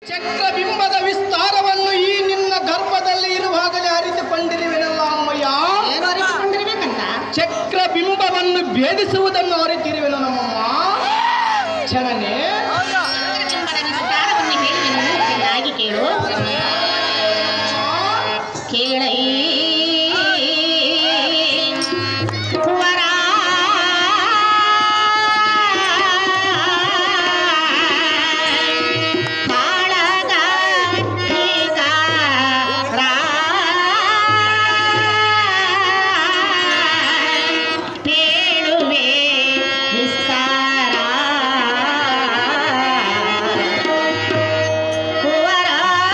ಚಕ್ರಬಿಂಬದ ವಿಸ್ತಾರವನ್ನು ಈ ನಿನ್ನ ಗರ್ಭದಲ್ಲಿ ಇರುವಾಗಲೇ ಅರಿತುಕೊಂಡಿರುವೆನಲ್ಲ ಅಮ್ಮಯ್ಯ ಏನು ಅರಿತುಕೊಂಡಿರ್ಬೇಕಂತ ಚಕ್ರಬಿಂಬವನ್ನು ಭೇದಿಸುವುದನ್ನು ಅರಿತಿರುವೆನು ನಮ್ಮಮ್ಮ ಜನನೇ ಚಂದ್ರಬಿಂಬದ ವಿಸ್ತಾರವನ್ನು ಹೇಳುವೆನು ಚೆನ್ನಾಗಿ ಕೇಳು ಕೇಳೈ ವರ ಕಾಳಗ ಶ್ರೀಕಾರ ಪೇಳುವೆ ವಿಸ್ತಾರ ಕುವರ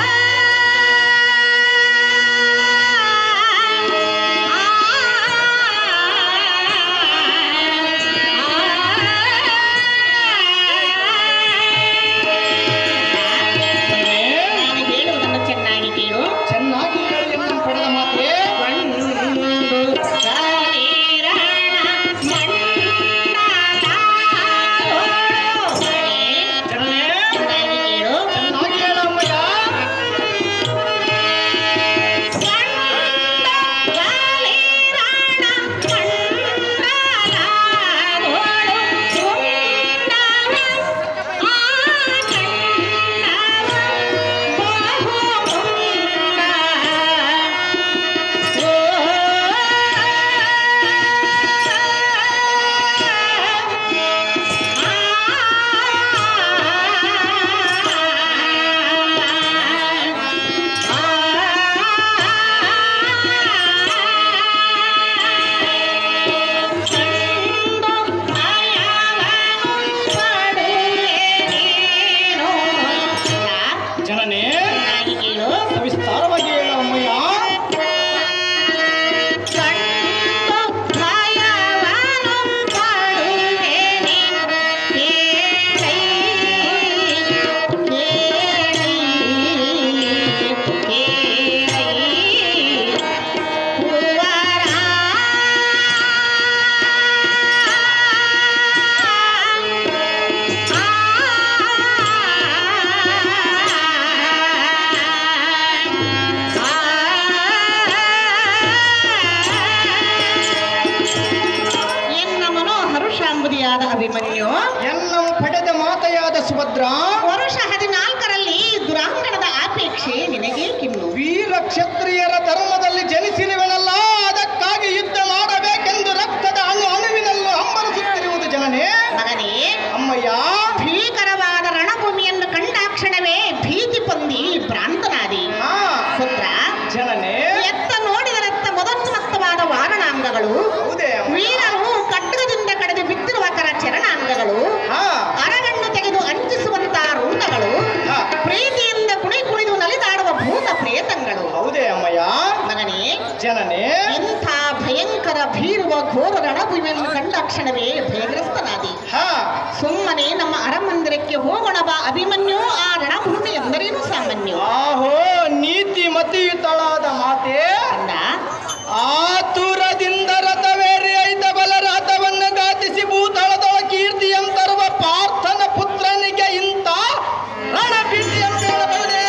ನಾನು ಹೇಳುವುದನ್ನು ಚೆನ್ನಾಗಿ ಕೇಳು ಚೆನ್ನಾಗಿ ಕೇಳಿ ಎನ್ನ ಪಡೆದ ಮಾತೆ ಒಂದು ಶರೀರಣ ಮಂಡಲ ಜನನೇ ಚೆನ್ನಾಗಿ ಕೇಳು ಚೆನ್ನಾಗಿ ಹೇಳಮ್ಮಯ್ಯ ಜನನೇ ವಿಸ್ತಾರವಾಗಿ ಹೇಳು ಅಮ್ಮಯ್ಯ ಎನ್ನ ಮನೋಹರುಷಾಂಬುದಿಯಾದ ಅಭಿಮನ್ಯು ಎನ್ನ ಪಡೆದ ಮಾತೆಯಾದ ಸುಭದ್ರ ವರುಷ ಹದಿನಾಲ್ಕರಲ್ಲಿ ದುರಾಂಗಣದ ಆಪೇಕ್ಷೆ ನಿನಗೆ ಕಿನ್ನು ವೀರ ಕ್ಷತ್ರಿಯರ ಧರ್ಮದಲ್ಲಿ ಜನಿಸಿರುವೆನಲ್ಲ ಅದಕ್ಕಾಗಿ ಯುದ್ಧ ಮಾಡಬೇಕೆಂದು ರಕ್ತದ ಅಣು ಅಣುವಿನಲ್ಲೂ ಹಂಬಲಿಸುತ್ತಿರುವುದು ಜನನೇ ಮಗನೇ ಅಮ್ಮಯ್ಯ ಭೀಕರವಾದ ರಣಭೂಮಿಯನ್ನು ಕಂಡಾಕ್ಷಣವೇ ಭೀತಿ ಪೊಂದಿ ಭ್ರಾಂತನಾದಿ ಹಾ ಪುತ್ರ ಜನನೇ ಎತ್ತ ನೋಡಿದರತ್ತ ಮೊದನ್ಮತ್ತವಾದ ವಾರಣಾಂಗಗಳು ಹೌದೇ ಅಮ್ಮ? ವೀರರು ಖಡ್ಗದಿಂದ ಕಡೆದು ಬಿದ್ದಿರುವ ಕರ ಚರಣಾಂಗಗಳು ಹಾ ಅರಗಣ್ಣು ತೆಗೆದು ಅಂಜಿಸುವಂತ ರೂಪಗಳು ಹಾ. ಪ್ರೀತಿಯಿಂದ ಕುಣಿ ಕುಣಿದು ನಲಿದಾಡುವ ಭೂತ ಪ್ರೇತಗಳು ಹೌದೇ ಅಮ್ಮಯ್ಯ ಮಗನೇ ಜನನೇ ಇಂಥ ಭಯಂಕರ ಭೀರುವ ಘೋರ ರಣಭೂಮಿಯನ್ನು ಕಂಡಾಕ್ಷಣವೇ ಭಯಗ್ರಸ್ತನಾದಿ ಹಾ ಸುಮ್ಮನೆ ನಮ್ಮ ಅರಮಂದಿರಕ್ಕೆ ಹೋಗೋಣ ಬಾ ಅಭಿಮನ್ಯು ಆ ರಣಭೂಮಿ ಎಂದರೇನು ಸಾಮಾನ್ಯ ಆಹೋ ನೀತಿ ಮತಿಯುತಳಾದ ಮಾತೆ ಅಂದ ಆತುರದಿಂದ ರಥವೇರಿ ಐತ ಬಲರ ರಥವನ್ನು ಗಾತಿಸಿ ಭೂತಳದೊಳ ಕೀರ್ತಿಯಂತರುವ ಪಾರ್ಥನ ಪುತ್ರನಿಗೆ ಇಂಥ ರಣಭೀತಿ ಅಂತ ಹೇಳಬಹುದೇ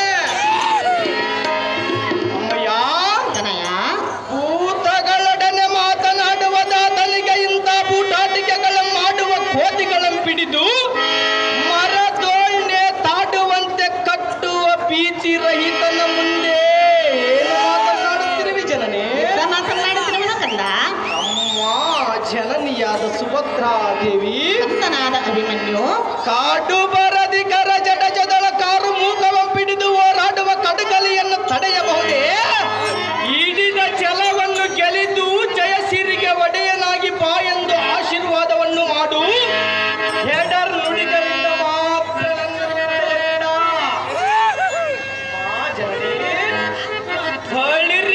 ಅಮ್ಮಯ್ಯ ತನಯ ಭೂತಗಳೊಡನೆ ಮಾತನಾಡುವ ದಾತನಿಗೆ ಇಂಥ ಬೂಟಾಟಿಕೆಗಳನ್ನು ಮಾಡುವ ಕೋತಿಗಳನ್ನು ಹಿಡಿದು ಮರದೋಳ್ನೆ ತಾಡುವಂತೆ ಕಟ್ಟುವ ಭೀತಿ ರಹಿತನ ಮುಂದೆ ಏನು ಮಾತನಾಡುತ್ತಿರುವಿ ಜನನೇ ಎಂತ ಮಾತನಾಡುತ್ತಿರುವನು ಕಂದ ಅಮ್ಮ ಜನನಿಯಾದ ಸುಭದ್ರಾ ದೇವಿ ಭಕ್ತನಾದ ಅಭಿಮನ್ಯು ಕಾಡು ಬರದಿ ಕರ ಜಡ ಜದಳ ಕಾರು ಮೂಕವ ಹಿಡಿದು ಹೋರಾಡುವ ಕಡಗಲಿಯನ್ನು ತಡೆಯಬಹುದೇ ಹಿಡಿದ ಛಲವನ್ನು ಗೆಲಿದು ಜಯಸಿರಿಗೆ ಒಡೆಯನಾಗಿ ಬಾ ಎಂದು ಆಶೀರ್ವಾದವನ್ನು ಮಾಡು ಹೆಡರ್ ನುಡಿದರಿಂದ ಮಾತ್ರ ನನ್ನ ಬೇಡ. ಆ ಜನರೇ, ಬಳಿರ್ಯ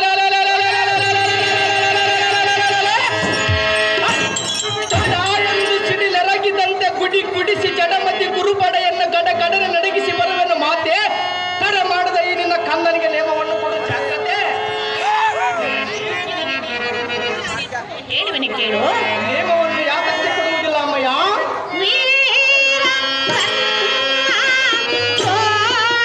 ಎಂದು ಸಿಡಿಲೆರಗಿದಂತೆ ಗುಡಿ ಗುಡಿಸಿ ಜಡಮತಿ ಗುರುಪಡೆಯನ್ನು ಗಡ ಗಡನೆ ನಡಗಿಸಿ ಬರುವೆನು ಮಾತೆ ತಡ ಮಾಡದ ಈ ನಿನ್ನ ಕನ್ನನಿಗೆ ನೇಮವನ್ನು ಕೊಡು ಜಾಗ್ರತೆ ಹೇಳುವನೆ ಕೇಳು ನೇಮವನ್ನು ಯಾಕಂತೆ ಕೊಡುವುದಿಲ್ಲ ಅಮ್ಮಯ್ಯ ವೀರ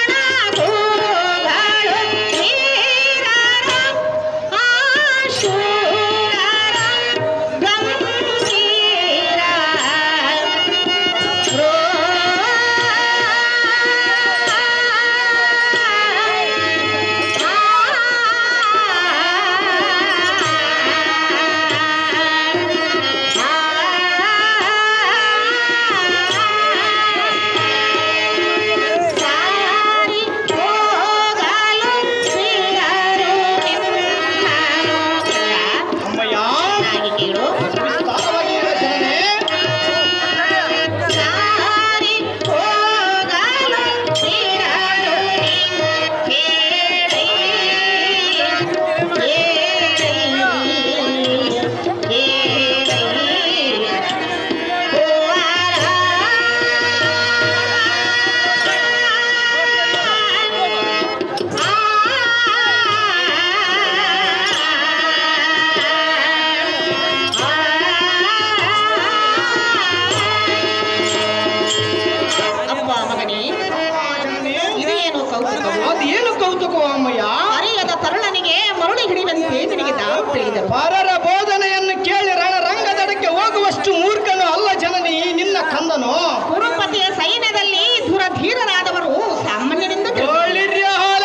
ಕೌತುಕವು ಅದೇನು ಕೌತುಕವ ಅಮ್ಮಯ್ಯ ಅರಿಯದ ತರುಣನಿಗೆ ಮರುಳಿ ಹಿಡಿದಂತೆ ನಿನಗೆ ದಾರು ತಿಳಿದರು ಪರರ ಬೋಧನೆಯನ್ನು ಕೇಳಿ ರಣರಂಗದಡಕ್ಕೆ ಹೋಗುವಷ್ಟು ಮೂರ್ಖನು ಅಲ್ಲ ಜನನಿ ನಿನ್ನ ಕಂದನು ಕುರುಪತಿಯ ಸೈನ್ಯದಲ್ಲಿ ಧುರಧೀರರಾದವರು ಸಾಮಾನ್ಯರಿಂದ ತಿಳಿದರು. ಗೋಳಿರ್ಯ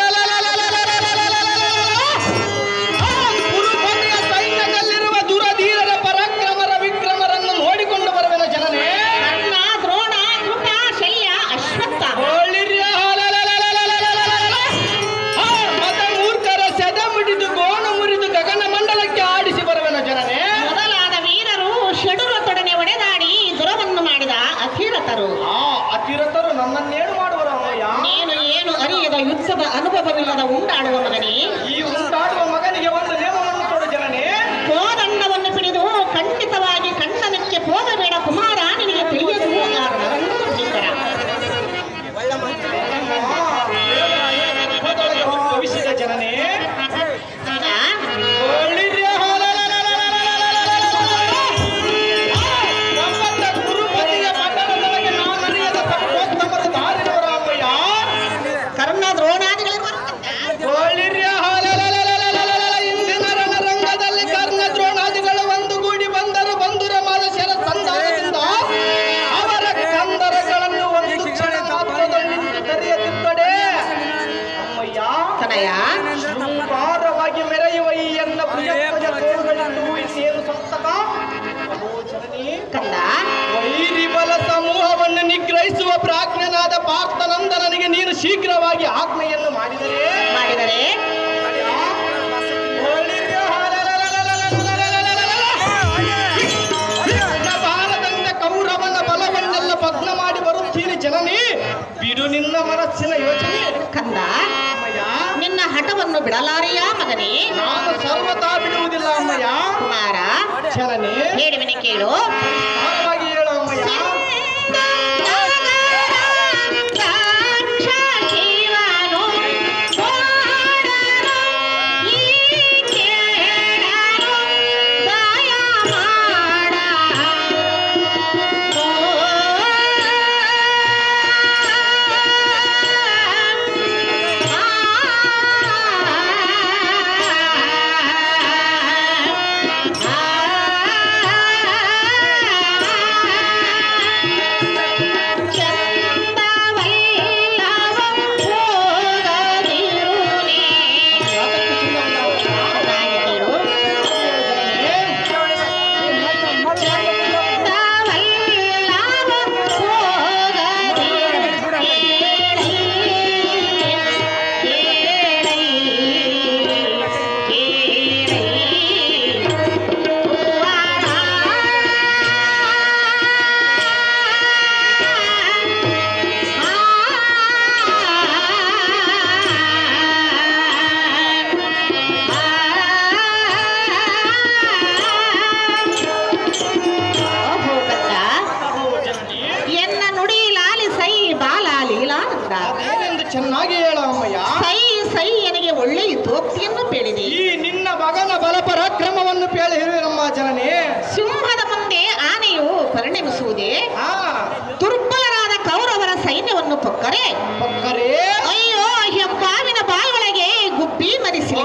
ಆ ಕುರುಪತಿಯ ಸೈನ್ಯದಲ್ಲಿರುವ ದುರಧೀರರ ಪರಾಕ್ರಮರ ವಿಕ್ರಮರನ್ನು ನೋಡಿಕೊಂಡು ಬರುವೆನ ಜನನೇ ಕರ್ಣ ದ್ರೋಣ ಕೃಪ ಶಲ್ಯ ಅಶ್ವತ್ಥಾಮ ಗೋಳಿರ್ಯ ಆ ಮತ ಮೂರ್ಖರ ಸೆದ ಮುಡಿದು ಗೋಣು ಮುರಿದು ಗಗನ ಮಂಡಲಕ್ಕೆ ಆಡಿಸಿ ಬರುವೆನ ಜನನೇ ಮೊದಲಾದ ವೀರರು ಷಡುರತೊಡನೆ ಒಡೆದಾಡಿ ದುರವನ್ನು ಮಾಡಿದ ಅಖಿರತರು ಆ ಅತಿರತರು ನನ್ನನ್ನೇನು ಮಾಡುವರು ಅಮ್ಮಯ್ಯ ನೀನು ಏನು ಅರಿಯದ ಯುದ್ಧದ ಅನುಭವವಿಲ್ಲದ ಉಂಟಾಡುವ ಮಗನೇ ಈ ಉಂಟಾಡುವ ಮಗನಿಗೆ ಒಂದು ನೇಮವನ್ನು ಕೊಡು ಜನನೇ ಕೋದಂಡವನ್ನು ಹಿಡಿದು ಖಂಡಿತವಾಗಿ ಖಂಡನಕ್ಕೆ ಹೋಗಬೇಡ ಕುಮಾರ ನಿನಗೆ ತಿಳಿಯದು ಆ ರಣರಂಗದ ಭೀಕರ. ಮುಖದೊಳಗೆ ಉದ್ಭವಿಸಿದ ಜನನೇ ಈಗ ಒಳ್ಳಿರ್ಯ ನಮ್ಮಂತ ಗುರುಪತಿಯ ಪಟ್ಟಣದೊಳಗೆ ನಾನರಿಯದ ಸರ್ವೋತ್ತಮದ ದಾರಿಯವರ ಅಮ್ಮಯ್ಯ ಕರ್ಣ ದ್ರೋಣಾದಿಗಳಿರುವ ಒಳ್ಳಿರ್ಯ ಇಂದಿನ ರಣರಂಗದಲ್ಲಿ ಕರ್ಣ ದ್ರೋಣಾದಿಗಳು ಒಂದುಗೂಡಿ ಬಂದರು ಬಂಧುರ ಮಾದಶರ ಸಂಧಾನದಿಂದ ಅವರ ಕಂದರಗಳನ್ನು ಒಂದು ಕ್ಷಣ ಮಾತ್ರದಲ್ಲಿ ಕರೆಯದಿದ್ದಡೆ ಅಮ್ಮಯ್ಯ ತನಯ ಶೃಂಗಾರವಾಗಿ ಮೆರೆಯುವ ಈ ಎನ್ನ ಭುಜಧ್ವಜ ತೋಳುಗಳಿಂದ ಊಹಿಸಿಯೇನು ಸಪ್ತಕ ಅಹೋ ಜನನಿ ಕಂದ ವೈರಿ ಬಲ ಸಮೂಹವನ್ನು ನಿಗ್ರಹಿಸುವ ಪ್ರಾಜ್ಞನಾದ ಪಾರ್ಥನಂದನನಿಗೆ ನೀನು ಶೀಘ್ರವಾಗಿ ಆಜ್ಞೆಯನ್ನು ಮಾಡಿದರೆ ಮಾಡಿದರೆ ಬಾಲದಂಡ ಕೌರವನ ಬಲವನ್ನೆಲ್ಲ ಭಗ್ನ ಮಾಡಿ ಬರುತ್ತೀನಿ ಜನನಿ ಬಿಡು ನಿನ್ನ ಮನಸ್ಸಿನ ಯೋಚನೆ ಕಂದ ಅಮ್ಮಯ್ಯ ನಿನ್ನ ಹಠವನ್ನು ಬಿಡಲಾರೆಯ ಮಗನೇ ನಾನು ಸರ್ವತಾ ಬಿಡುವುದಿಲ್ಲ ಅಮ್ಮಯ್ಯ ಕುಮಾರ ಜನನಿ ಹೇಳುವಿನೆ ಕೇಳು ಭಾರವಾಗಿ ಹೇಳು ಅಮ್ಮಯ್ಯ ಅಹೋ ಜನನಿ ಎನ್ನ ನುಡಿ ಲಾಲಿ ಸೈ ಬಾಲ ಲೀಲಾನಂದ ಅದೇನೆಂದು ಚೆನ್ನಾಗಿ ಹೇಳು ಅಮ್ಮಯ್ಯ ಸೈ ಸೈ ನನಗೆ ಒಳ್ಳೆಯ ದೋಕ್ತಿಯನ್ನು ಬೇಡಿದೆ ಈ ನಿನ್ನ ಮಗನ ಬಲ ಪರಾಕ್ರಮವನ್ನು ಪೇಳಿ ನಮ್ಮ ಜನನಿ ಸಿಂಹದ ಮುಂದೆ ಆನೆಯು ಪರಿಣಮಿಸುವುದೇ ಹಾ ದುರ್ಬಲರಾದ ಕೌರವರ ಸೈನ್ಯವನ್ನು ಕೊಕ್ಕರೆ ಪಕ್ಕರೇ ಅಯ್ಯೋ ಹೆಬ್ಬಾವಿನ ಬಾಯೊಳಗೆ ಗುಬ್ಬಿ ಮರಿಸಿ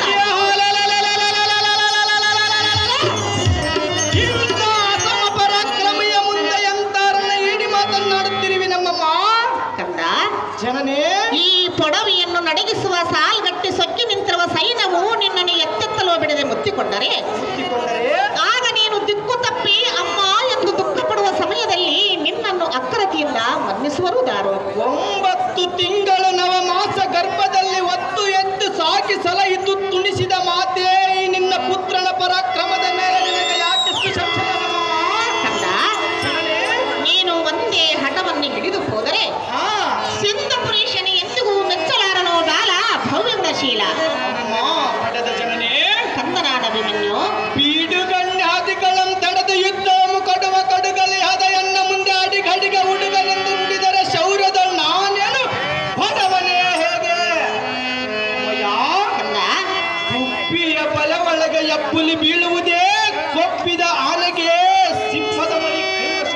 ಇಂಥ ಅಸಮ ಪರಾಕ್ರಮಿಯ ಮುಂದೆ ಎಂತಾರನ್ನ ಏಡಿ ಮಾತನಾಡುತ್ತಿರುವಿ ನಮ್ಮಮ್ಮ ಕಂದ ಜನನೇ ಈ ಪೊಡವಿಯನ್ನು ನಡಗಿಸುವ ಸಾಲ್ಗಟ್ಟಿ ಸೊಕ್ಕಿ ನಿಂತಿರುವ ಸೈನ್ಯವು ನಿನ್ನನ್ನು ಎತ್ತೆತ್ತಲು ಬಿಡದೆ ಮುತ್ತಿಕೊಂಡರೆ ಮುತ್ತಿಕೊಂಡರೆ ಆಗ ನೀನು ದಿಕ್ಕು ತಪ್ಪಿ ಅಮ್ಮ ಎಂದು ದುಃಖ ಪಡುವ ಸಮಯದಲ್ಲಿ ನಿನ್ನನ್ನು ಅಕ್ಕರತಿಯಿಂದ ಮನ್ನಿಸುವರು ದಾರು ಒಂಬತ್ತು ತಿಂಗಳು ನವಮಾಸ ಗರ್ಭದಲ್ಲಿ ಒತ್ತು ಎತ್ತು ಸಾಕಿ ಸಲಹಿತು ತುಣಿಸಿದ ಮಾತೇ ಈ ನಿನ್ನ ಪುತ್ರನ ಪರಾಕ್ರಮದ ಮೇಲೆ ನಿನಗೆ ಯಾಕಿಷ್ಟು ಸಂಶಯ ನಮ್ಮಮ್ಮ? ಕಂದ ಜನನೇ? ನೀನು ಒಂದೇ ಹಠವನ್ನು ಹಿಡಿದು ಹೋದರೆ ಹಾ ಸಿಂಧಪುರೀಶನಿ ಎಂದಿಗೂ ಮೆಚ್ಚಲಾರನೋ ಬಾಲ ಭವ್ಯಂಗಶೀಲ ಅಮ್ಮ ಪಡೆದ ಜನನೇ ಕಂದನಾದ ಅಭಿಮನ್ಯು ಬೀಡುಗಣ್ಯಾದಿಗಳಂ ತಡೆದು ಯುದ್ಧ ಮುಕಡುವ ಕಡುಗಲಿ ಹದೆಯನ್ನ ಮುಂದೆ ಅಡಿ ಗಡಿಗ ಹುಡುಗನೆಂದು ನುಡಿದರೆ ಶೌರ್ಯದ ನಾನೇನು ಬಡವನೇ ಹೇಗೆ ಅಮ್ಮಯ್ಯ, ಕಂದ ಕುಪ್ಪಿಯ ಬಲ ಒಳಗೆ ಎಪ್ಪುಲಿ ಬೀಳುವುದೇ ಕೊಪ್ಪಿದ ಆನೆಗೆ ಸಿಂಹದ ಮರಿ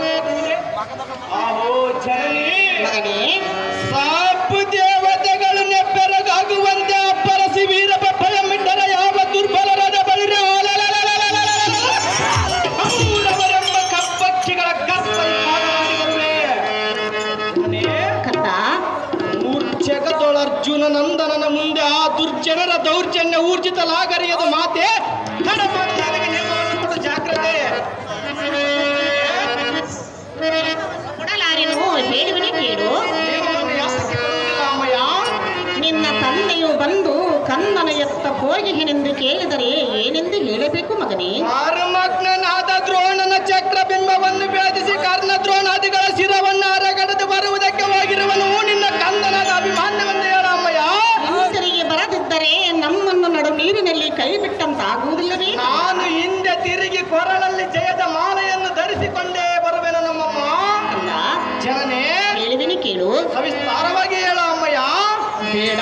ಆಹೋ ಜನನಿ ಮಗನೇ ಸಾಪು ದೇವತೆಗಳು ಬಲಿ ವೀರಪ್ಪ ಭಯಮಿಟ್ಟರ ಯಾವ ದುರ್ಬಲರಾದ ಬಳಿರೆ ಅಮ್ಮನವರೆಂಬ ಕಪ್ಪಕ್ಕಿಗಳ ಗರ್ಭದಲ್ಲಿ ಭಾಗವಾಗಿರುವೆ. ಮನೆ ಕತ್ತ ಮೂರ್ಛೆಗದೊಳರ್ಜುನ ನಂದನನ ಮುಂದೆ ಆ ದುರ್ಜನರ ದೌರ್ಜನ್ಯ ಊರ್ಜಿತಲಾಗರಿಯದು ಮಾತೆ ತಡ ಮಾಡಿ ನನಗೆ ನೇಮವನ್ನು ಕೊಡು ಜಾಗ್ರತೆ ಕೊಡಲಾರೆನು ಹೇಳುವನೆ ಕೇಳು ನೇಮವನ್ನು ಯಾತಕ್ಕೆ ಕೊಡುವುದಿಲ್ಲ ಅಮ್ಮಯ್ಯ ನಿನ್ನ ತಂದೆಯು ಬಂದು ಕನ್ನನ ಎತ್ತ ಹೋಗಿಹೆನೆಂದು ಕೇಳಿದರೆ ಏನೆಂದು ಹೇಳಬೇಕು ಮಗನೇ ಮಗ್ನನಾದ ದ್ರೋಣನ ಚಕ್ರ ಬಿಂಬವನ್ನು ಭೇದಿಸಿ ಕರ್ಣ ದ್ರೋಣಾದಿಗಳ ಶಿರವನ್ನು ಅರಗಡೆದು ಬರುವುದಕ್ಕೆ ಹೋಗಿರುವನು ನಿನ್ನ ಕಂದನಾದ ಅಭಿಮಾನ್ಯವೆಂದು ಹೇಳ ಅಮ್ಮಯ್ಯ ಹಿಂತಿರುಗಿ ಬರದಿದ್ದರೆ ನಮ್ಮನ್ನು ನಡು ನೀರಿನಲ್ಲಿ ಕೈ ಬಿಟ್ಟಂತಾಗುವುದಿಲ್ಲವೇ ನಾನು ಹಿಂದೆ ತಿರುಗಿ ಕೊರಳಲ್ಲಿ ಜಯದ ಮಾಲೆಯನ್ನು ಧರಿಸಿಕೊಂಡೇ ಬರುವೆನು ನಮ್ಮಮ್ಮ ಅಲ್ಲ ಜನನೇ ಹೇಳುವಿನಿ ಕೇಳು ಸವಿಸ್ತಾರವಾಗಿ ಹೇಳ ಅಮ್ಮಯ್ಯ ಬೇಡ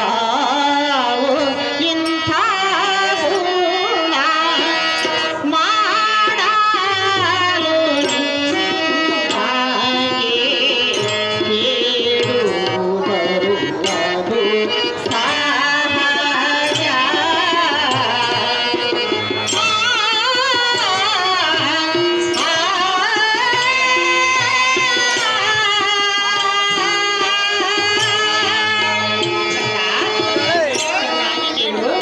ಇಂಥ ಗುಣ ಮಾಡಲು ನಿನ್ನಾಗೆ ಕೇಡು ಬರುವುದು ಸಹಜ. ಚೆನ್ನಾಗಿ ಕೇಳು.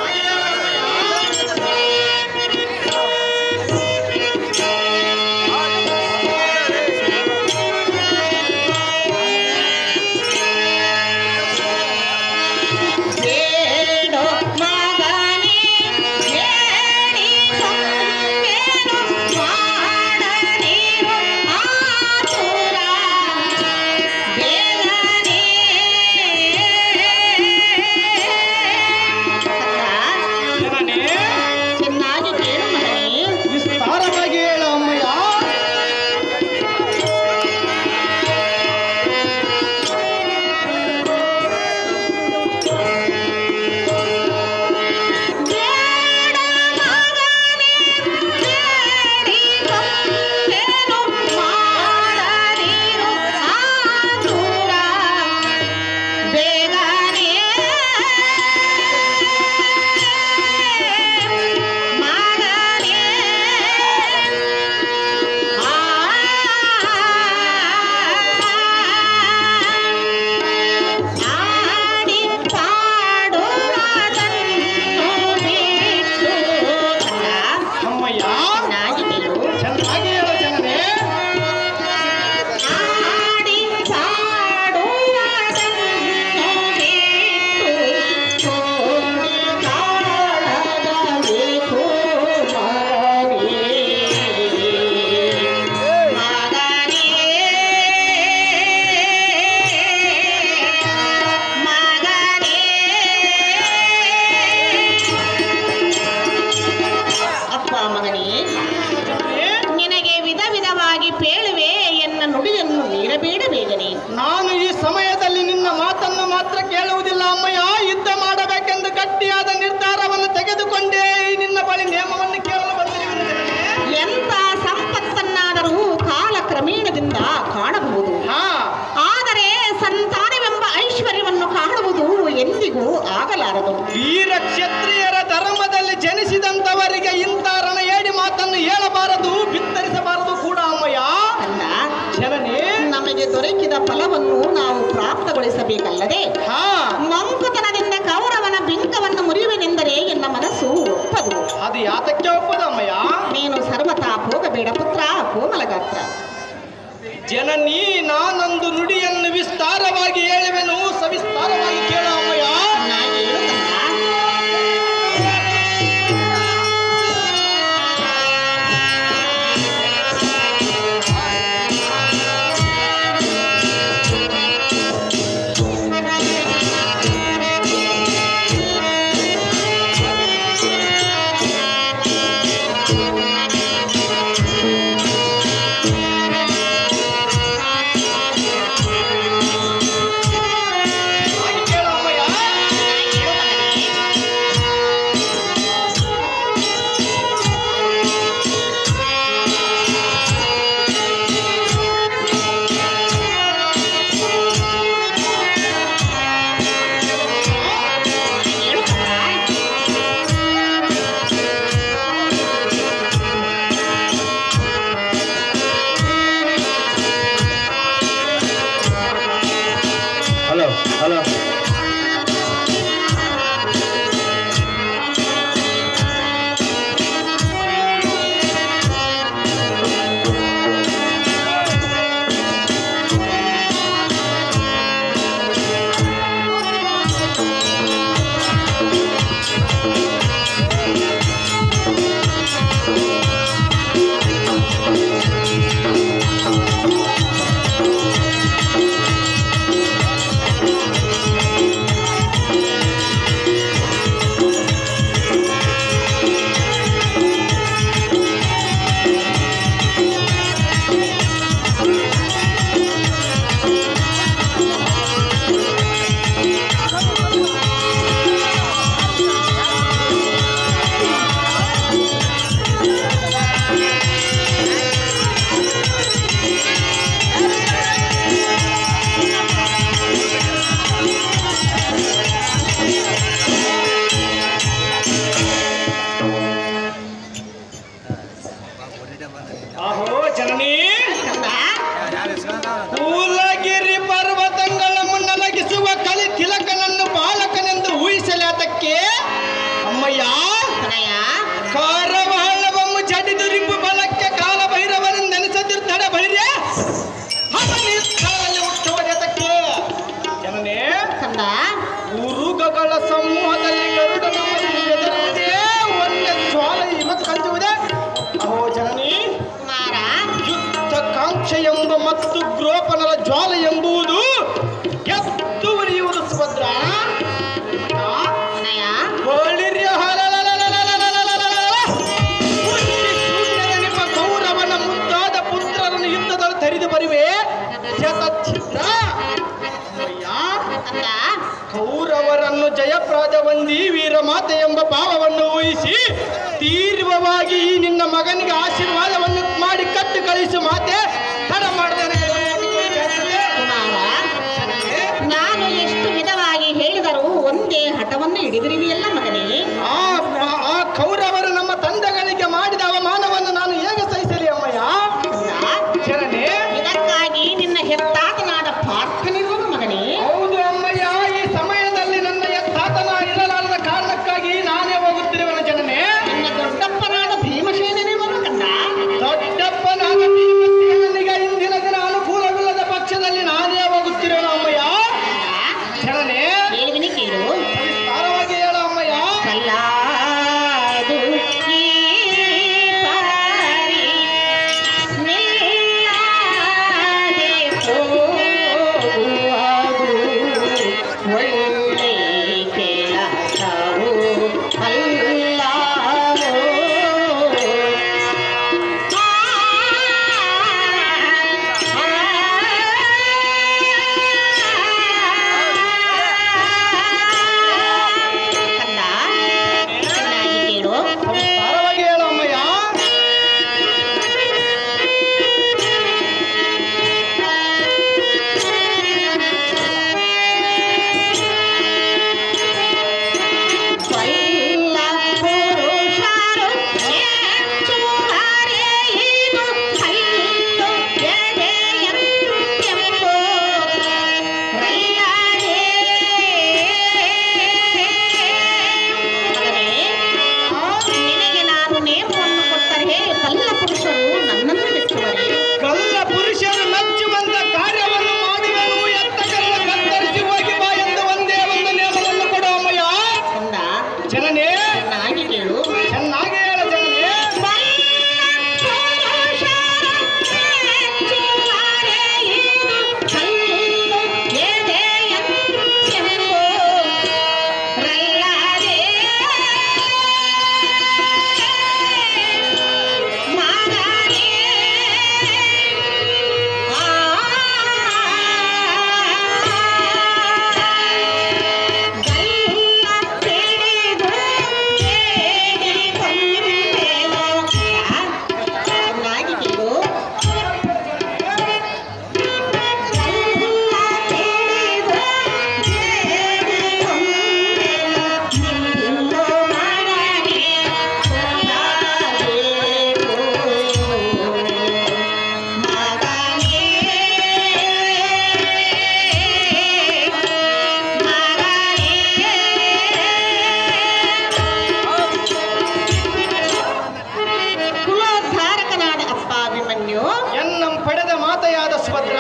ಬೇಡೋ ಮಗನೇ ಹೇಳಿಕೊಂಡೇನು ಮಾಡದಿರು ಆತುರ ಬೇಗನೆ ಜನನೇ ಚೆನ್ನಾಗಿ ಕೇಳು ಮಗನೇ ವಿಸ್ತಾರವಾಗಿ ಹೇಳ ಅಮ್ಮಯ್ಯ ಬೇಡ ಮಗನೇ ಹೇಳಿಕೊಂಡೇನು ಮಾಡದಿರು ಆತುರ ಬೇಗನೆ ಮಗನೇ ಆಡಿ ಪಾಡುವುದನ್ನು ಬಿಟ್ಟು ಅಮ್ಮಯ್ಯ ಚೆನ್ನಾಗಿ ಕೇಳು ಚೆನ್ನಾಗಿ ಹೇಳ ಜನನೇ ಆಡಿ ಪಾಡುವುದನ್ನು ಬಿಟ್ಟು ಕೋಡಿ ಕಾಳಗಬೇಕು ಮಗನೇ ಮಗನೇ ಮಗನೇ ಅಪ್ಪ ಮಗನೇ ನಿನಗೆ ವಿಧ ವಿಧವಾಗಿ ಪೇಳುವೆ ಎನ್ನ ನುಡಿಯನ್ನು ಮೀರಬೇಡ ಬೇಗನೆ ನಾನು ಈ ಸಮಯದಲ್ಲಿ ನಿನ್ನ ಮಾತನ್ನು ಮಾತ್ರ ಕೇಳುವುದಿಲ್ಲ ಅಮ್ಮಯ್ಯ ಯುದ್ಧ ಮಾಡಬೇಕೆಂದು ಗಟ್ಟಿಯಾದ ನಿರ್ಧಾರವನ್ನು ತೆಗೆದುಕೊಂಡೇ ಈ ನಿನ್ನ ಬಳಿ ನೇಮವನ್ನು ಕೇಳಲು ಬಂದಿರುವೆನು ಜನನೇ. ಎಂತ ಸಂಪತ್ತನ್ನಾದರೂ ಕಾಲ ಕ್ರಮೇಣದಿಂದ ಕಾಣಬಹುದು ಹಾ ಆದರೆ ಸಂತಾನವೆಂಬ ಐಶ್ವರ್ಯವನ್ನು ಕಾಣುವುದು ಎಂದಿಗೂ ಆಗಲಾರದು ವೀರ ಕ್ಷತ್ರಿಯರ ಧರ್ಮದಲ್ಲಿ ಜನಿಸಿದಂತವರಿಗೆ ಇಂಥ ರಣಯೇಡಿ ಮಾತನ್ನು ಹೇಳಬಾರದು ಬಿತ್ತರಿಸಬಾರದು ಕೂಡ ಅಮ್ಮಯ್ಯ ಅಲ್ಲ ಜನನೇ ನಮಗೆ ದೊರಕಿದ ಫಲವನ್ನು ನಾವು ಪ್ರಾಪ್ತಗೊಳಿಸಬೇಕಲ್ಲದೆ ಹಾ ಮಂಕುತನದಿಂದ ಕೌರವನ ಬಿಂಕವನ್ನು ಮುರಿಯುವೆನೆಂದರೆ ಎನ್ನ ಮನಸ್ಸು ಒಪ್ಪದು ಅದು ಯಾತಕ್ಕೆ ಒಪ್ಪದಮ್ಮಯ್ಯ ನೀನು ಸರ್ವತಾ ಹೋಗಬೇಡ ಪುತ್ರ ಕೋಮಲಗಾತ್ರ ಜನನಿ ನಾನೊಂದು ನುಡಿಯನ್ನು ವಿಸ್ತಾರವಾಗಿ ಹೇಳುವೆನು ಸವಿಸ್ತಾರವಾಗಿ ಕೇಳ ಅಮ್ಮಯ್ಯ ಚೆನ್ನಾಗಿ ಹೇಳುತ್ತಲ್ಲ ಆ ಹೂವುಗಳ ಸಮೂಹದಲ್ಲಿ ಗರುಡನ ಮರಿ ಬೆದರುವುದೇ ಒಳ್ಳೆ ಜ್ವಾಲ ಮತ್ತು ಕಂಜುವುದೇ ಅಹೋ ಜನನಿ ಕುಮಾರ ಯುದ್ಧ ಕಾಂಕ್ಷೆ ಎಂಬ ಮತ್ತು ಗ್ರೋಪನರ ಜ್ವಾಲ ಎಂಬುದು ಎತ್ತು ಉರಿಯುವುದು ಸುಭದ್ರ ಅನಯ ಹೋಳಿರ್ಯ ಹಲಲಲಲಲಲಲಲಲಲಲ. ಹುಟ್ಟಿ ಶೂನ್ಯದ ನಿಮ್ಮ ಕೌರವನ ಮುದ್ದಾದ ಪುತ್ರರನ್ನು ಯುದ್ಧದಲ್ಲಿ ತರಿದು ಬರುವೆ ಶತಛಿದ್ರ ಅಯ್ಯ, ಅಂದ ಕೌರವರನ್ನು ಜಯಪ್ರಾದ ಹೊಂದಿ ವೀರಮಾತೆ ಎಂಬ ಭಾವವನ್ನು ಊಹಿಸಿ ತೀವ್ರವಾಗಿ ಈ ನಿನ್ನ ಮಗನಿಗೆ ಆಶೀರ್ವಾದವನ್ನು ಮಾಡಿ ಕಟ್ಟು ಕಳಿಸು ಮಾತೆ ತಡ ಮಾಡ್ದೇನೆ ಕುಮಾರ ನಾನು ಎಷ್ಟು ವಿಧವಾಗಿ ಹೇಳಿದರೂ ಒಂದೇ ಹಠವನ್ನು ಹಿಡಿದಿರುವಿಯಲ್ಲ ಮಗನೇ ಆ ಆ- ಆ ಕೌರವರು ನಮ್ಮ ತಂದೆಗಳಿಗೆ ಮಾಡಿದ ಅವಮಾನವನ್ನು ನಾನು ಹೇಗೆ ಸಹಿಸಲಿ ಅಮ್ಮಯ್ಯ ಅಂದ ಚರಣೆ ಇದಕ್ಕಾಗಿ ನಿನ್ನ ಹೆತ್ತಾತನಾದ ಪಾರ್ಥನಿರುವುದು ಮಗನೇ ಹೌದು ಅಮ್ಮಯ್ಯ ಈ ಸಮಯದಲ್ಲಿ ನನ್ನ ಎತ್ತಾತನ ಇರಲಾರದ ಕಾರಣಕ್ಕಾಗಿ ನಾನೇ ಹೋಗುತ್ತಿರುವನ ಜನನೆ ನಿನ್ನ ದೊಡ್ಡಪ್ಪನಾದ ಭೀಮಸೇನಿರುವನು ಕಂದ ದೊಡ್ಡಪ್ಪನಾದ ಭೀಮಸೇನನಿಗೆ ಇಂದಿನ ದಿನ ಅನುಕೂಲವಿಲ್ಲದ ಪಕ್ಷದಲ್ಲಿ ನಾನೇ ಹೋಗುತ್ತಿರುವನು ಅಮ್ಮಯ್ಯ ಚರಣೆ ಹೇಳುವಿನಿ ಕೇಳು ವಿಸ್ತಾರವಾಗಿ ಹೇಳ ಅಮ್ಮಯ್ಯ ಕಲ್ಲಾದು ಈ ಪಾರಿ ನಿಲ್ಲದೆ ಹೋಗುವುದು ಒಳ್ಳೆ ಕೆಲಸವು ಅಲ್ಲವೋ. ಕಂದ ಚೆನ್ನಾಗಿ ಕೇಳು ವಿಸ್ತಾರವಾಗಿ ಹೇಳ ಅಮ್ಮಯ್ಯ ಎಲ್ಲ ಪುರುಷರು ಮೆಚ್ಚುವರೆ ಇದು ಕಲ್ಲು ಎದೆಯಂತೆಂಬೋ ರೈಲರೇ. ಮಗನೇ, ನಿನಗೆ ನಾನು ನೇಮವನ್ನು ಕೊಟ್ಟರೆ ಬಲ್ಲ ಪುರುಷರು ನನ್ನನ್ನು ಮೆಚ್ಚುವರೆ ಕಲ್ಲ ಪುರುಷರು ಮೆಚ್ಚುವಂತ ಕಾರ್ಯವನ್ನು ಮಾಡುವೆನು ಎತ್ತಗಲ್ಲ ಕತ್ತರಿಸಿ ಹೋಗಿ ಬಾ ಎಂದು ಒಂದೇ ಒಂದು ನೇಮವನ್ನು ಕೊಡು ಅಮ್ಮಯ್ಯ ಕಂದ ಜನನೇ ಚೆನ್ನಾಗಿ ಕೇಳು ಚೆನ್ನಾಗಿ ಹೇಳ ಜನನೇ ಕುಲೋದ್ಧಾರಕನಾದ ಅಪ್ಪ ಅಭಿಮನ್ಯು ಎನ್ನಂ ಪಡೆದ ಮಾತೆಯಾದ ಸುಭದ್ರ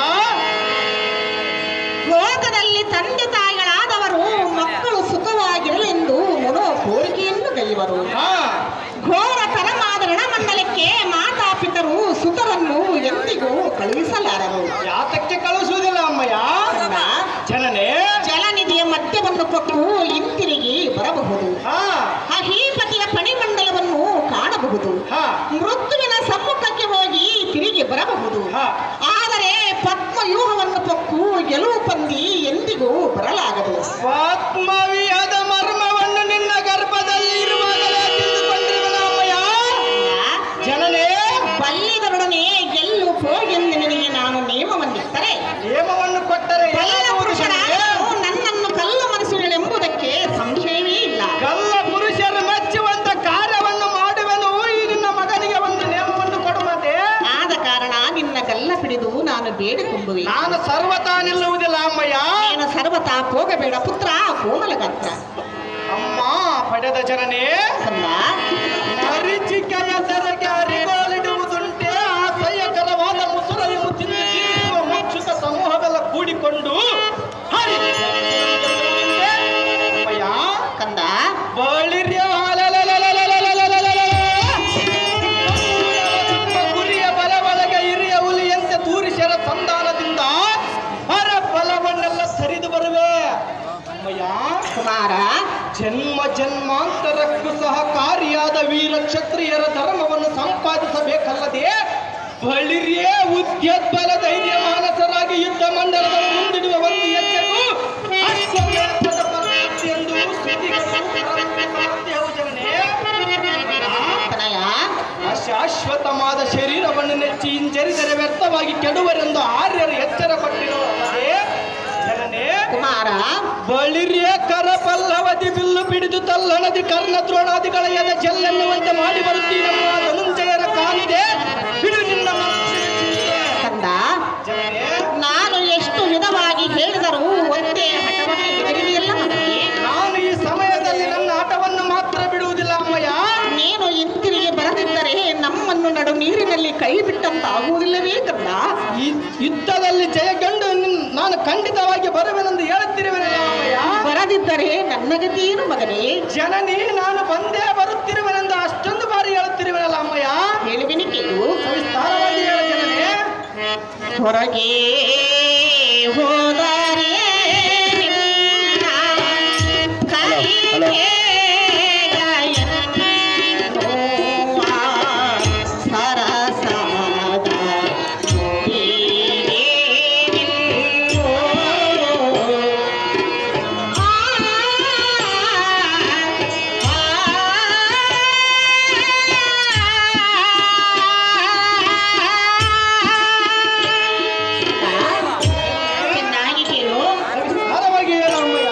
ಲೋಕದಲ್ಲಿ ತಂದೆ ತಾಯಿಗಳಾದವರು ಮಕ್ಕಳು ಸುಖವಾಗಿರಲೆಂದು ಮನೋ ಕೋರಿಕೆಯನ್ನು ಗೈವರು ಹಾ ಘೋರ ತರಮಾದ ರಣಮಂಡಲಕ್ಕೆ ಮಾತಾಪಿತರು ಸುತರನ್ನು ಎಂದಿಗೂ ಕಳುಹಿಸಲಾರರು ಯಾತಕ್ಕೆ ಕಳಿಸುವುದಿಲ್ಲ ಅಮ್ಮಯ್ಯ ಕಂದ, ಜನನೇ ಜಲನಿಧಿಯ ಮಧ್ಯವನ್ನು ಕೊಟ್ಟು ಹಿಂತಿರುಗಿ ಬರಬಹುದು ಹಾ ಅಹೀಪತಿಯ ಪಣಿಮಂಡಲವನ್ನು ಕಾಣಬಹುದು ಹಾ ಮೃತ್ಯುವಿನ ಸಮ್ಮುಖಕ್ಕೆ ಹೋಗಿ ತಿರುಗಿ ಬರಬಹುದು ಹಾ ಆದರೆ ಪದ್ಮವ್ಯೂಹವನ್ನು ಪೊಕ್ಕು ಗೆಲುವು ಪಂದಿ ಎಂದಿಗೂ ಬರಲಾಗದು ಆತ್ಮವಿಯದ ಮರ್ಮವನ್ನು ನಿನ್ನ ಗರ್ಭದಲ್ಲಿ ಇರುವಾಗಲೇ ತಿಳಿದುಕೊಂಡಿರುವನ ಅಮ್ಮಯ್ಯ ಜನನೇ ಬಲ್ಲಿದರೊಡನೆ ಗೆಲ್ಲು ಹೋಗೆಂದು ನಿನಗೆ ನಾನು ನೇಮವನ್ನಿತ್ತರೆ ನೇಮವನ್ನು ಕೊಟ್ಟರೆ ಬಲ್ಲ ಏನಾಗುವುದು ಜನನೇ? ಪುರುಷರಾದನು ನನ್ನನ್ನು ಕಲ್ಲು ಮನಸ್ಸುಗಳೆಂಬುದಕ್ಕೆ ಸಂಶಯವೇ ಇಲ್ಲ ಕಲ್ಲ ಪುರುಷರು ಮೆಚ್ಚುವಂತ ಕಾರ್ಯವನ್ನು ಮಾಡುವೆನು ಈ ನಿನ್ನ ಮಗನಿಗೆ ಒಂದು ನೇಮವನ್ನು ಕೊಡು ಮತ್ತೆ ಆದ ಕಾರಣ ನಿನ್ನ ಗಲ್ಲ ಹಿಡಿದು ನಾನು ಬೇಡಿಕೊಂಬುವೆ ನಾನು ಸರ್ವತಾ ನಿಲ್ಲುವುದಿಲ್ಲ ಅಮ್ಮಯ್ಯ ನೀನು ಸರ್ವತಾ ಹೋಗಬೇಡ ಪುತ್ರ ಕೋಮಲ ಗಾತ್ರ ಅಮ್ಮ ಪಡೆದ ಜನನೇ ಕಂದ ಅರಿಚಿಕೆಯ ತೆರೆಗೆ ಅರಿಗೋಲಿಡುವುದುಂಟೆ ಆ ಸಹ್ಯಕರವಾದ ಮುಸುರಲಿ ಮುಚ್ಚಿನ ಜೀವಿಸುವ ಮುಚ್ಚುತ ಸಮೂಹವೆಲ್ಲ ಕೂಡಿಕೊಂಡು ಹರಿ ಅಮ್ಮಯ್ಯ ಕುಮಾರ ಜನ್ಮ ಜನ್ಮಾಂತರಕ್ಕೂ ಸಹಕಾರಿಯಾದ ವೀರ ಕ್ಷತ್ರಿಯರ ಧರ್ಮವನ್ನು ಸಂಪಾದಿಸಬೇಕಲ್ಲದೆ ಬಳಿರಿಯೇ ಉದ್ಯೋದ್ಬಲ ಧೈರ್ಯ ಮಾನಸರಾಗಿ ಯುದ್ಧ ಮಂಡಲದಲ್ಲಿ ಮುಂದಿಡುವ ಒಂದು ಹೆಜ್ಜೆಗೂ ಅಶ್ವಮೇಧದ ಪರಾಕ್ರಮಿ ಎಂದು ಶ್ರುತಿಗಳು ಪರಮಾತ್ಮವು ಜನನೇ. ತನಯ ಶಾಶ್ವತವಾದ ಶರೀರವನ್ನು ನೆಚ್ಚಿ ಹಿಂಜರಿದರೆ ವ್ಯರ್ಥವಾಗಿ ಕೆಡುವರೆಂದು ಆರ್ಯರು ಎಚ್ಚರ ಪಟ್ಟಿರುವುದೇ ಜನನೇ ಕುಮಾರ ಬಳಿರಿಯ ಕರ ಪಲ್ಲವದಿ ಬಿಲ್ಲು ಬಿಡಿದು ತಲ್ಲಣದಿ ಕರ್ಣ ದ್ರೋಣಾದಿಗಳ ಎದ ಜಲ್ಲೆನ್ನುವಂತೆ ಮಾಡಿ ಬರುತ್ತೀನಮ್ಮ ಧನುಂಜಯರ ಕಾಂತೆ ಬಿಡು ನಿನ್ನ ಮನಸ್ಸಿಗೆ. ಕಂದ ಜನನೇ ನಾನು ಎಷ್ಟು ವಿಧವಾಗಿ ಹೇಳಿದರೂ ಒಂದೇ ಹಠವನ್ನು ಎದುರಿದೆಯಲ್ಲ ಮಗನೇ ನಾನು ಈ ಸಮಯದಲ್ಲಿ ನನ್ನ ಆಟವನ್ನು ಮಾತ್ರ ಬಿಡುವುದಿಲ್ಲ ಅಮ್ಮಯ್ಯ ನೀನು ಹಿಂತಿರುಗಿ ಬರದಿದ್ದರೆ ನಮ್ಮನ್ನು ನಡು ನೀರಿನಲ್ಲಿ ಕೈ ಬಿಟ್ಟಂತಾಗುವುದಿಲ್ಲವೇ ಕಂದ ಈ ಯುದ್ಧದಲ್ಲಿ ಜಯಗಂಡು ನಿನ್- ನಾನು ಖಂಡಿತವಾಗಿ ಬರುವೆನೆಂದು ಹೇಳುತ್ತಿರುವೆನಲ್ಲ ಅಮ್ಮಯ್ಯ ಬರದಿದ್ದರೆ ನನ್ನ ಗತಿಯೇನು ಮಗನೇ ಜನನಿ ನಾನು ಬಂದೇ ಬರುತ್ತಿರುವೆನೆಂದು ಅಷ್ಟೊಂದು ಬಾರಿ ಹೇಳುತ್ತಿರುವೆನಲ್ಲ ಅಮ್ಮಯ್ಯ ಹೇಳುವಿನಿ ಕೇಳು ಸವಿಸ್ತಾರವಾಗಿ ಹೇಳ ಜನನೇ ಹೊರಗೆ ಹೋದರೆ ನಿನ್ನ ಕೈಗೆ ಗಾಯನೋವ ಸರಸದ ಹೀಗೆ ನಿನ್ನೋ. ಚೆನ್ನಾಗಿ ಕೇಳು ಸವಿಸ್ತಾರವಾಗಿ ಹೇಳ ಅಮ್ಮಯ್ಯ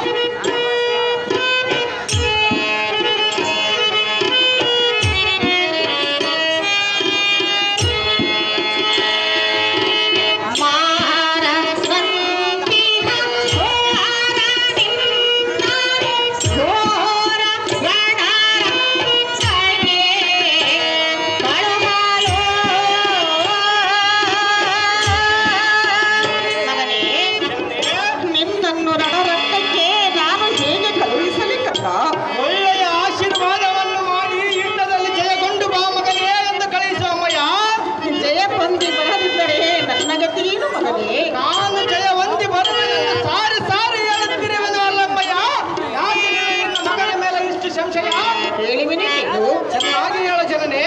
ಮಾರ ಸಂತಿಹ ಘೋರ ನಿನ್ನ ಘೋರ ರಣರಂಗಗೆ ಕಳುಹಲು. ಮಗನೇ ನಿನ್ನನ್ನು ರಣರಂಗಕ್ಕೆ ನಾನು ಹೇಗೆ ಕಳುಹಿಸಲಿ ಕಂದ ಒಳ್ಳೆಯ ಆಶೀರ್ವಾದವನ್ನು ಮಾಡಿ ಯುದ್ಧದಲ್ಲಿ ಜಯಗೊಂಡು ಬಾ ಮಗನೇ ಎಂದು ಕಳಿಸುವ ಅಮ್ಮಯ್ಯ ಜಯ ಬಂದಿ ಬರದಿದ್ದರೆ ನನ್ನ ಗತಿಯೇನು ಮಗನೇ ನಾನು ಜಯ ಹೊಂದಿ ಬರುವೆನೆಂದು ಸಾರಿ ಸಾರಿ ಹೇಳುತ್ತಿರುವೆನು ಅಲ್ಲಮ್ಮಯ್ಯ ಯಾಕೆ ನಿನಗೆ ನಿನ್ನ ಮಗನ ಮೇಲೆ ಇಷ್ಟು ಸಂಶಯ ಹೇಳಿವಿನಿ ಕೇಳು ಚೆನ್ನಾಗಿ ಹೇಳು ಜನನೇ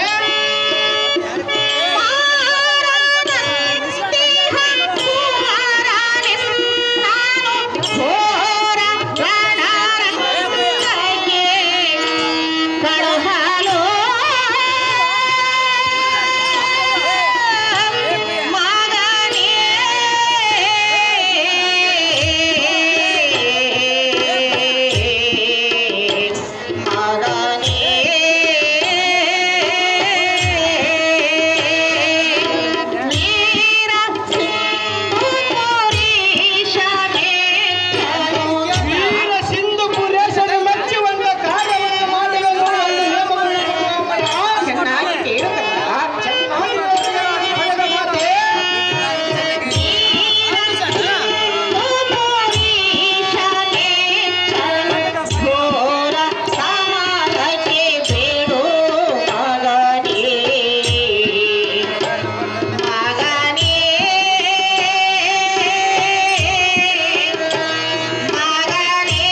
ವೀರ ಸಿಂಧು ಪುರೇಶನ ಮೆಚ್ಚುವಂತ ಕಾರ್ಯವನ್ನು ಮಾಡುವೆನು ಎಂದು ನೇಮವನ್ನು ಕೊಡುವ ಅಮ್ಮಯ್ಯ ಚೆನ್ನಾಗಿ ಕೇಳುತ್ತಲ್ಲ ಚೆನ್ನಾಗಿ ಹೇಳು ಭಯದ ಮಾತೆ. ಘೋರ ಸಮಾರಕ್ಕೆ ಬೇಡು ಮಗನೇ ಮಗನೇ ಮಗನೇ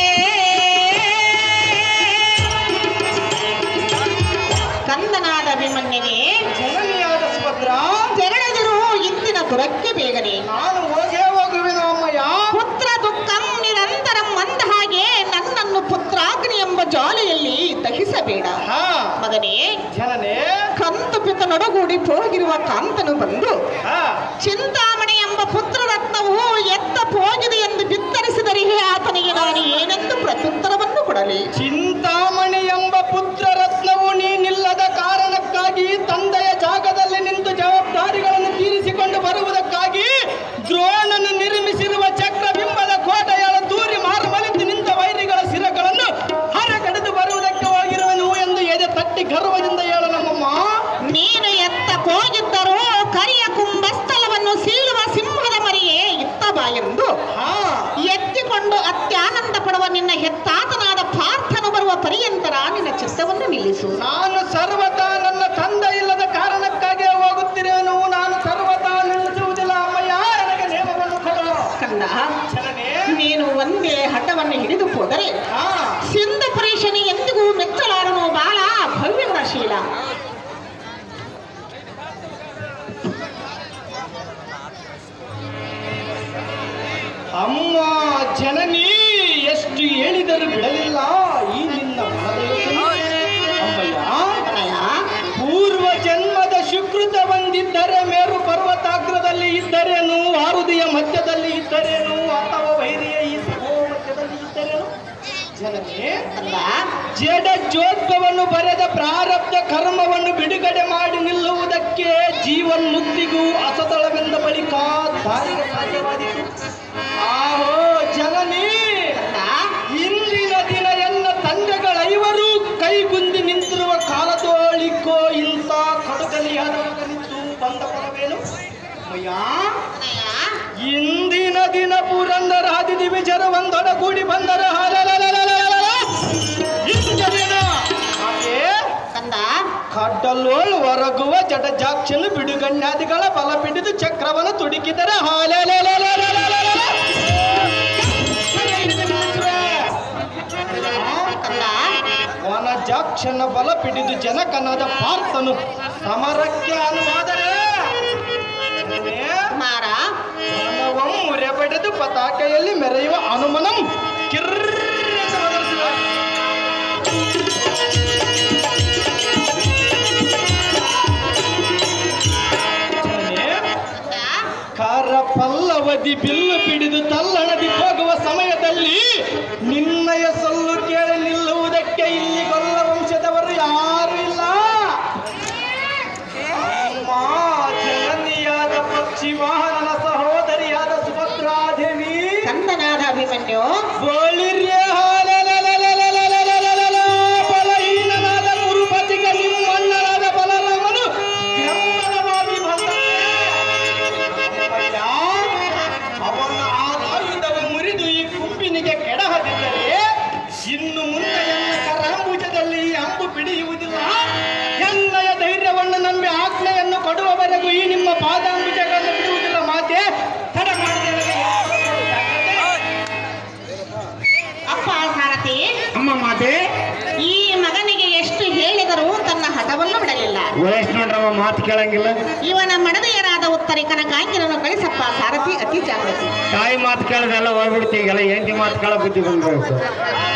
ಕಂದನಾದ ಅಭಿಮನ್ಯನೇ ಜನನಿಯಾದ ಸುಭದ್ರ ತೆರಳಿದಿರು ಇಂದಿನ ದುರಕ್ಕೆ ಬೇಗನೆ ನಾನು ಹೋಗೇ ಹೋಗುವೆನು ಅಮ್ಮಯ್ಯ ಪುತ್ರ ದುಃಖಂ ನಿರಂತರಂ ಅಂದ ಹಾಗೆ ನನ್ನನ್ನು ಪುತ್ರಾಗ್ನಿ ಎಂಬ ಜಾಲೆಯಲ್ಲಿ ದಹಿಸಬೇಡ ಹಾ ಮಗನೇ ಜನನೇ ಕಂತು ಪಿತ ನೊಡಗೂಡಿ ಹೋಗಿರುವ ಕಾಂತನು ಬಂದು ಹಾ ಚಿಂತಾಮಣಿ ಎಂಬ ಪುತ್ರ ರತ್ನವು ಎತ್ತ ಹೋಗಿದೆ ಎಂದು ಬಿತ್ತರಿಸಿದರೆ ಆತನಿಗೆ ನಾನು ಏನೆಂದು ಪ್ರತ್ಯುತ್ತರವನ್ನು ಕೊಡಲಿ ಚಿಂತಾಮಣಿ ಎಂಬ ಪುತ್ರ ರತ್ನವು ನೀನಿಲ್ಲದ ಕಾರಣಕ್ಕಾಗಿ ತಂದೆಯ ಜಾಗದಲ್ಲಿ ನಿಂತು ಜವಾಬ್ದಾರಿಗಳನ್ನು ತೀರಿಸಿಕೊಂಡು ಬರುವುದಕ್ಕಾಗಿ ದ್ರೋಣನು ನಿರ್ಮಿಸಿರುವ ಚಕ್ರಬಿಂಬದ ಕೋಟೆಗಳ ದೂರಿ ಮಾರುಮಲಿತು ನಿಂತ ವೈರಿಗಳ ಶಿರಗಳನ್ನು ಹರಗಡೆದು ಬರುವುದಕ್ಕೆ ಹೋಗಿರುವನು ಎಂದು ಎದೆ ತಟ್ಟಿ ಗರ್ವದಿಂದ ಹೇಳು ನಮ್ಮಮ್ಮ ನೀನು ಎತ್ತ ಹೋಗಿದ್ದರೂ ಜನನಿ ಕಂದ ಜಡ ಜೋತ್ವವನ್ನು ಬರೆದ ಪ್ರಾರಬ್ಧ ಕರ್ಮವನ್ನು ಬಿಡುಗಡೆ ಮಾಡಿ ನಿಲ್ಲುವುದಕ್ಕೆ ಜೀವನ್ಮುಕ್ತಿಗೂ ಅಸತಳವೆಂದ ಬಳಿಕ ದಾರಿಗೆ ಸಾಧ್ಯವಾದೀತು ಆಹೋ ಜನನಿ ಕಂದ ಇಂದಿನ ದಿನ ಎನ್ನ ತಂದೆಗಳೈವರು ಕೈಗುಂದಿ ನಿಂತಿರುವ ಕಾಲದೋಳಿಕೋ ಇಂಥ ಕಡುಗಲಿಯಾದ ಮಗನಿದ್ದು ಬಂದ ಫಲವೇನು ಅಯ್ಯ ಅನಯ್ಯ ಇಂದಿನ ದಿನ ಪುರಂದರ ಹದಿ ದಿವಿಜರ ಒಂದೊಡಗೂಡಿ ಬಂದರ ಹಾಲಲಲಲಲಲಲ. ಇಂಥ ದಿನ ಹಾಗೆ ಕಂದ ಕಡ್ಡಲ್ಲೋಳು ಹೊರಗುವ ಜಡಜಾಕ್ಷನು ಬಿಡುಗಣ್ಣಾದಿಗಳ ಬಲ ಪಿಡಿದು ಚಕ್ರವನ್ನು ತುಡುಕಿದರ ಹಾಲಲಲಲಲಲಲಲ. ಕಂದ ವನಜಾಕ್ಷನ ಬಲ ಪಿಡಿದು ಜನಕನಾದ ಪಾರ್ಥನು ಸಮರಕ್ಕೆ ಅನುವಾದರೆ ಮಾರ ವನವಂ ಮುರೆ ಪಡೆದು ಪತಾಕೆಯಲ್ಲಿ ಮೆರೆಯುವ ಹನುಮನಂ ಕಿರ್ರ ಎಂದು ಒದರಿಸಿದ. ಜನನೇ, ಕಂದ ಕಾರ ಪಲ್ಲವದಿ ಬಿಲ್ಲು ಪಿಡಿದು ತಲ್ಲಣದಿ ಹೋಗುವ ಸಮಯದಲ್ಲಿ ನಿನ್ನಯ ಸೊಲ್ಲು ಕೇಳಿ ನಿಲ್ಲುವುದಕ್ಕೆ ಇಲ್ಲಿ ಗೊಲ್ಲ ವಂಶದವರು ಯಾರು ಇಲ್ಲ ಅಮ್ಮ ಜನನಿಯಾದ ಪಕ್ಷಿ ವಾಹನನ ಸಹೋದರಿಯಾದ ಸುಭದ್ರಾದೇವಿ ಕಂದನಾದ ಅಭಿಮನ್ಯು ಬೋಳಿರ್ಯ ಹಾಲಲಲಲಲಲಲಲಲಲ. ಬಲಹೀನನಾದ ಕುರುಪತಿಗೆ ನಿಮ್ಮಣ್ಣನಾದ ಬಲರಾಮನು ಬೆಂಬಲವಾಗಿ ಬಂದನೆ. ಅಮ್ಮಯ್ಯ, ಅವನ ಆ ಆಯುಧವು ಮುರಿದು ಈ ಗುಂಪಿನಿಗೆ ಕೆಡಹದಿದ್ದರೆ ಇನ್ನು ಮುಂದೆ ಎನ್ನ ಕರಾಂಬುಜದಲ್ಲಿ ಈ ಅಂಬು ಬಿಡಿಯುವುದಿಲ್ಲ ಎನ್ನಯ ಧೈರ್ಯವನ್ನು ನಂಬಿ ಆಜ್ಞೆಯನ್ನು ಕೊಡುವವರೆಗೂ ಈ ನಿಮ್ಮ ಪಾದಾಂಬುಜಗಳನ್ನು ಬಿಡುವುದಿಲ್ಲ ಮಾತೆ ತಡ ಮಾಡಿದ ಅಪ್ಪ ಸಾರಥಿ ಅಮ್ಮ ಮಾತೆ ಈ ಮಗನಿಗೆ ಎಷ್ಟು ಹೇಳಿದರೂ ತನ್ನ ಹಠವನ್ನು ಬಿಡಲಿಲ್ಲ ವಯಸ್ಸು ನೋಡ್ರಮ್ಮ ಮಾತು ಕೇಳಂಗಿಲ್ಲ ಇವನ ಮಡದೆಯರಾದ ಉತ್ತರಿಕನ ಕಾಂಗಿನನ್ನು ಕಳಿಸಪ್ಪ ಸಾರಥಿ ಅತಿ ಜಾಗೃತಿ ತಾಯಿ ಮಾತು ಕೇಳದೆಲ್ಲ ಹೋಗ್ಬಿಡ್ತೀವಿ ಈಗೆಲ್ಲ ಹೆಂಡತಿ ಮಾತು ಕೇಳ ಬುದ್ಧಿ ಬಂದ್ಬೇಕು